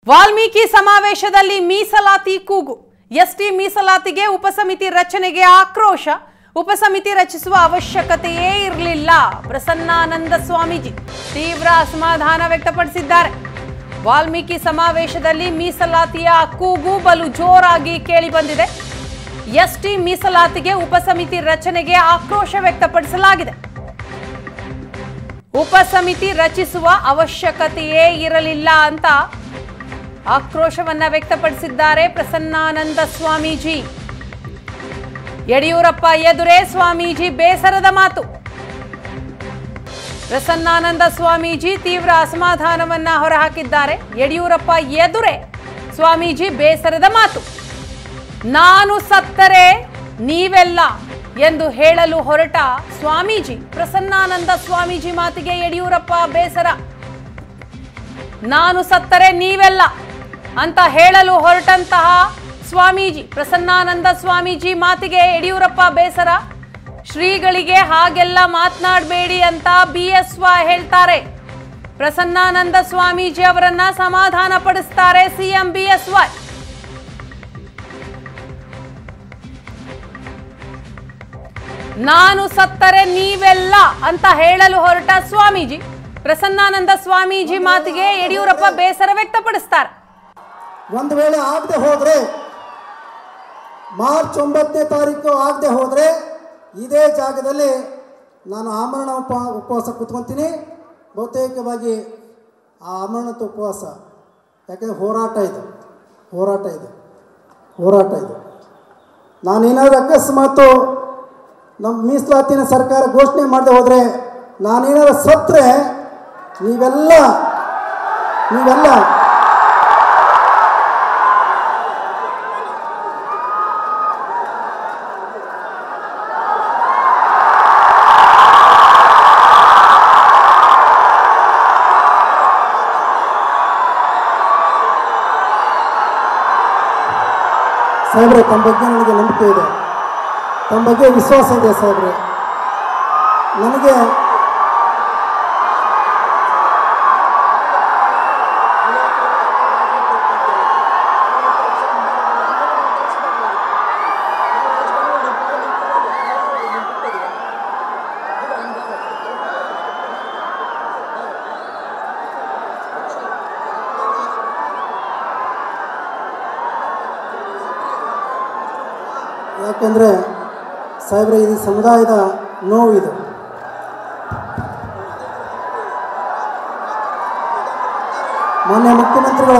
ವಾಲ್ಮೀಕಿ ಸಮಾವೇಶದಲ್ಲಿ ಮೀಸಲಾತಿ ಕೂಗು ಎಸ್ಟಿ ಮೀಸಲಾತಿಗೆ ಉಪಸಮಿತಿ ರಚನೆಗೆ ಆಕ್ರೋಶ ಉಪಸಮಿತಿ ರಚಿಸುವ ಅವಶ್ಯಕತೆಯೇ ಇರಲಿಲ್ಲ ಪ್ರಸನ್ನಾನಂದ ಸ್ವಾಮೀಜಿ ತೀವ್ರ ಅಸಮಾಧಾನ ವ್ಯಕ್ತಪಡಿಸಿದ್ದಾರೆ ವಾಲ್ಮೀಕಿ ಸಮಾವೇಶದಲ್ಲಿ ಮೀಸಲಾತಿಯ ಕೂಗು ಬಲು ಜೋರಾಗಿ ಕೇಳಿಬಂದಿದೆ ಎಸ್ಟಿ ಮೀಸಲಾತಿಗೆ ಉಪಸಮಿತಿ ರಚನೆಗೆ ಆಕ್ರೋಶ ವ್ಯಕ್ತಪಡಿಸಲಾಗಿದೆ ಉಪಸಮಿತಿ ರಚಿಸುವ ಅವಶ್ಯಕತೆಯೇ ಇರಲಿಲ್ಲ ಅಂತ ಆಕ್ರೋಶವನ್ನ ವ್ಯಕ್ತಪಡಿಸಿದ್ದಾರೆ ಪ್ರಸನ್ನಾನಂದ ಸ್ವಾಮೀಜಿ ಯಡಿಯೂರಪ್ಪ ಎದುರೇ ಸ್ವಾಮೀಜಿ ಬೇಸರದ ಮಾತು ಪ್ರಸನ್ನಾನಂದ ಸ್ವಾಮೀಜಿ ತೀವ್ರ ಅಸಮಾಧಾನವನ್ನ ಹೊರಹಾಕಿದ್ದಾರೆ ಯಡಿಯೂರಪ್ಪ ಎದುರೇ ಸ್ವಾಮೀಜಿ ಬೇಸರದ ಮಾತು ನಾನು ಸತ್ತರೆ ನೀವೆಲ್ಲ ಎಂದು ಹೇಳಲು ಹೊರಟ ಸ್ವಾಮೀಜಿ ಪ್ರಸನ್ನಾನಂದ ಸ್ವಾಮೀಜಿ ಮಾತಿಗೆ ಯಡಿಯೂರಪ್ಪ ಬೇಸರ ನಾನು ಸತ್ತರೆ ನೀವೆಲ್ಲ ಅಂತ ಹೇಳಲು ಹೊರಟಂತಹ ಸ್ವಾಮೀಜಿ ಪ್ರಸನ್ನಾನಂದ ಸ್ವಾಮೀಜಿ ಮಾತಿಗೆ ಯಡಿಯೂರಪ್ಪ ಬೇಸರ ಶ್ರೀಗಳಿಗೆ ಹಾಗೆಲ್ಲ ಮಾತನಾಡಬೇಡಿ ಅಂತ ಬಿ ಎಸ್ ವೈ ಹೇಳ್ತಾರೆ ಪ್ರಸನ್ನಾನಂದ ಸ್ವಾಮೀಜಿ ಅವರನ್ನ ಸಮಾಧಾನ ಪಡಿಸ್ತಾರೆ ಸಿಎಂ ಬಿ ಎಸ್ ವೈ ನಾನು ಸತ್ತರೆ ನೀವೆಲ್ಲ ಅಂತ ಹೇಳಲು ಹೊರಟ ಸ್ವಾಮೀಜಿ ಪ್ರಸನ್ನಾನಂದ ಸ್ವಾಮೀಜಿ ಮಾತಿಗೆ ಯಡಿಯೂರಪ್ಪ ಬೇಸರ ವ್ಯಕ್ತಪಡಿಸ್ತಾರೆ ಒಂದು ವೇಳೆ ಆಗದೆ ಹೋದರೆ ಮಾರ್ಚ್ ಒಂಬತ್ತನೇ ತಾರೀಕು ಆಗದೆ ಹೋದರೆ ಇದೇ ಜಾಗದಲ್ಲಿ ನಾನು ಆಮರಣ ಉಪ ಉಪವಾಸ ಕೂತ್ಕೊತೀನಿ ಬಹುತೇಕವಾಗಿ ಆ ಆಮರಣದ ಉಪವಾಸ ಯಾಕೆಂದರೆ ಹೋರಾಟ ಇದು ಹೋರಾಟ ಇದು ಹೋರಾಟ ಇದು ನಾನೇನಾದರೂ ಅಕಸ್ಮಾತು ನಮ್ಮ ಮೀಸಲಾತಿನ ಸರ್ಕಾರ ಘೋಷಣೆ ಮಾಡದೆ ಹೋದರೆ ನಾನೇನಾದ್ರು ಸತ್ತರೆ ನೀವೆಲ್ಲ ನೀವೆಲ್ಲ ಸಾಹೇಬ್ರೆ ತಮ್ಮ ಬಗ್ಗೆ ನನಗೆ ನಂಬಿಕೆ ಇದೆ ತಮ್ಮ ಬಗ್ಗೆ ವಿಶ್ವಾಸ ಇದೆ ಸಾಹೇಬ್ರೆ ನನಗೆ ಯಾಕೆಂದರೆ ಸಾಹೇಬ್ರೆ ಇದು ಸಮುದಾಯದ ನೋವು ಇದು ಮಾನ್ಯ ಮುಖ್ಯಮಂತ್ರಿಗಳು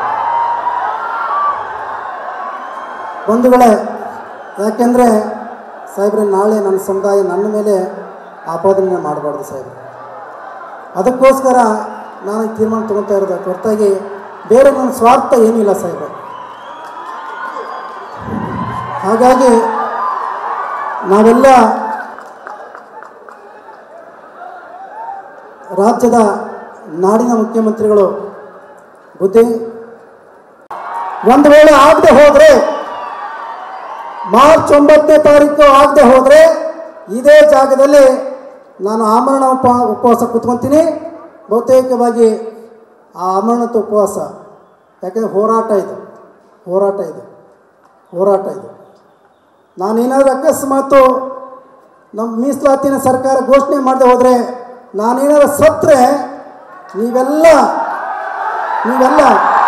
ಬಂಧುಗಳೇ ಯಾಕೆಂದರೆ ಸಾಹೇಬ್ರೆ ನಾಳೆ ನನ್ನ ಸಮುದಾಯ ನನ್ನ ಮೇಲೆ ಆಪಾದನೆ ಮಾಡಬಾರ್ದು ಸಾಹೇಬ್ರೆ ಅದಕ್ಕೋಸ್ಕರ ನಾನು ಈ ತೀರ್ಮಾನ ತೊಗೊಳ್ತಾ ಇರೋದು ಹೊರತಾಗಿ ಬೇರೆ ನನ್ನ ಸ್ವಾರ್ಥ ಏನೂ ಇಲ್ಲ ಸಾಹೇಬ್ರೆ ಹಾಗಾಗಿ ನಾವೆಲ್ಲ ರಾಜ್ಯದ ನಾಡಿನ ಮುಖ್ಯಮಂತ್ರಿಗಳು ಬುದ್ಧಿ ಒಂದು ವೇಳೆ ಆಗದೆ ಹೋದರೆ ಮಾರ್ಚ್ ಒಂಬತ್ತನೇ ತಾರೀಕು ಆಗದೆ ಹೋದರೆ ಇದೇ ಜಾಗದಲ್ಲಿ ನಾನು ಆಮರಣ ಉಪ ಉಪವಾಸ ಕೂತ್ಕೊತೀನಿ ಬಹುತೇಕವಾಗಿ ಆ ಆಮರಣದ ಉಪವಾಸ ಯಾಕೆಂದರೆ ಹೋರಾಟ ಇದು ಹೋರಾಟ ಇದು ಹೋರಾಟ ಇದು ನಾನೇನಾದರೂ ಅಕಸ್ಮಾತು ನಮ್ಮ ಮೀಸಲಾತಿನ ಸರ್ಕಾರ ಘೋಷಣೆ ಮಾಡದೆ ಹೋದರೆ ನಾನೇನಾದ್ರು ಸತ್ತರೆ ನೀವೆಲ್ಲ ನೀವೆಲ್ಲ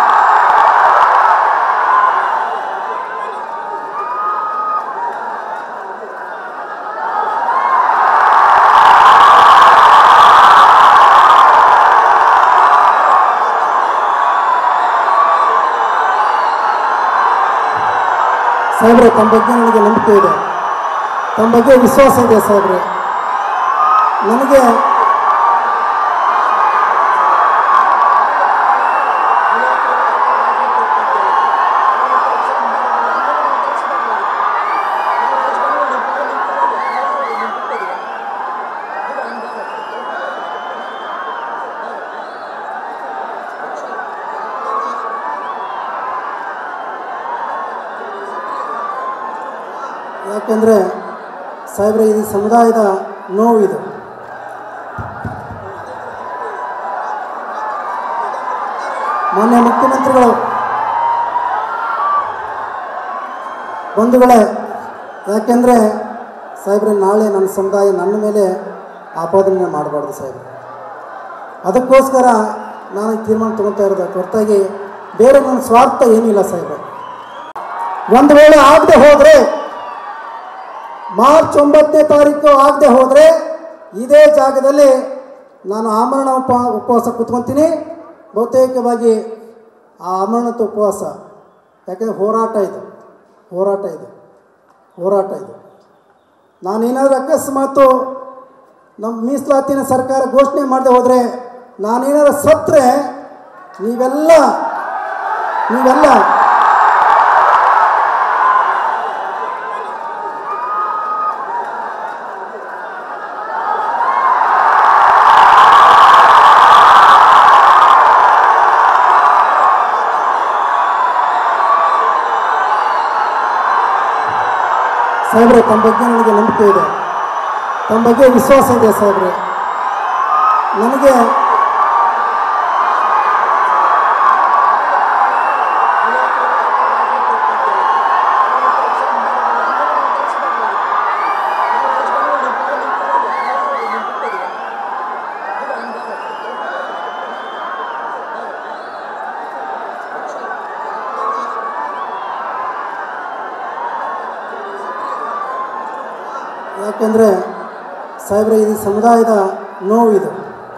ಸಾಹೇಬ್ರೆ ತಮ್ಮ ಬಗ್ಗೆ ನನಗೆ ನಂಬಿಕೆ ಇದೆ ತಮ್ಮ ಬಗ್ಗೆ ವಿಶ್ವಾಸ ಇದೆ ಸಾಹೇಬ್ರೆ ನನಗೆ ಯಾಕೆಂದರೆ ಸಾಹೇಬ್ರೆ ಇದು ಸಮುದಾಯದ ನೋವು ಇದು ಮಾನ್ಯ ಮುಖ್ಯಮಂತ್ರಿಗಳು ಬಂಧುಗಳೇ ಯಾಕೆಂದರೆ ಸಾಹೇಬ್ರೆ ನಾಳೆ ನನ್ನ ಸಮುದಾಯ ನನ್ನ ಮೇಲೆ ಆಪಾದನೆ ಮಾಡಬಾರ್ದು ಸಾಹೇಬ್ರೆ ಅದಕ್ಕೋಸ್ಕರ ನಾನು ಈ ತೀರ್ಮಾನ ತೊಗೊತಾ ಇರೋದು ಹೊರತಾಗಿ ಬೇರೆ ನನ್ನ ಸ್ವಾರ್ಥ ಏನಿಲ್ಲ ಸಾಹೇಬ್ರೆ ಒಂದು ವೇಳೆ ಆಗದೆ ಹೋದರೆ ಮಾರ್ಚ್ ಒಂಬತ್ತನೇ ತಾರೀಕು ಆಗದೆ ಹೋದರೆ ಇದೇ ಜಾಗದಲ್ಲಿ ನಾನು ಆಮರಣ ಉಪ ಉಪವಾಸ ಕೂತ್ಕೊತೀನಿ ಬಹುತೇಕವಾಗಿ ಆ ಆಮರಣದ ಉಪವಾಸ ಯಾಕೆಂದರೆ ಹೋರಾಟ ಇದು ಹೋರಾಟ ಇದು ಹೋರಾಟ ಇದು ನಾನೇನಾದರೂ ಅಕಸ್ಮಾತು ನಮ್ಮ ಮೀಸಲಾತಿನ ಸರ್ಕಾರ ಘೋಷಣೆ ಮಾಡದೆ ಹೋದರೆ ನಾನೇನಾದ್ರು ಸತ್ತರೆ ನೀವೆಲ್ಲ ನೀವೆಲ್ಲ ಸಾಹೇಬ್ರೆ ತಮ್ಮ ಬಗ್ಗೆ ನನಗೆ ನಂಬಿಕೆ ಇದೆ ತಮ್ಮ ಬಗ್ಗೆ ವಿಶ್ವಾಸ ಇದೆ ಸಾಹೇಬ್ರೆ ನನಗೆ ಯಾಕೆಂದರೆ ಸಾಹೇಬ್ರೆ ಇದು ಸಮುದಾಯದ ನೋವು ಇದು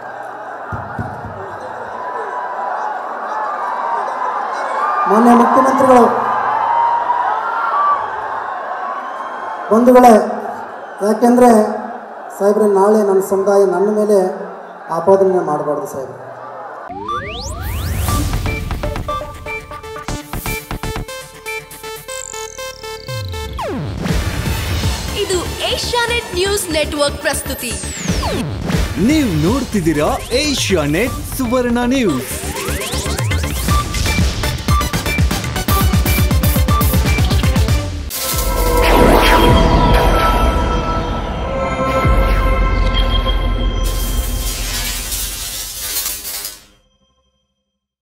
ಮಾನ್ಯ ಮುಖ್ಯಮಂತ್ರಿಗಳು ಬಂಧುಗಳೇ ಯಾಕೆಂದರೆ ಸಾಹೇಬ್ರೆ ನಾಳೆ ನನ್ನ ಸಮುದಾಯ ನನ್ನ ಮೇಲೆ ಆಪಾದನೆ ಮಾಡಬಾರ್ದು ಸಾಹೇಬ್ರೆ ಇದು ಏಷ್ಯಾನೆಟ್ ನ್ಯೂಸ್ ನೆಟ್ವರ್ಕ್ ಪ್ರಸ್ತುತಿ ನೀವು ನೋಡ್ತಿದ್ದೀರಾ ಏಷ್ಯಾ ನೆಟ್ ಸುವರ್ಣ ನ್ಯೂಸ್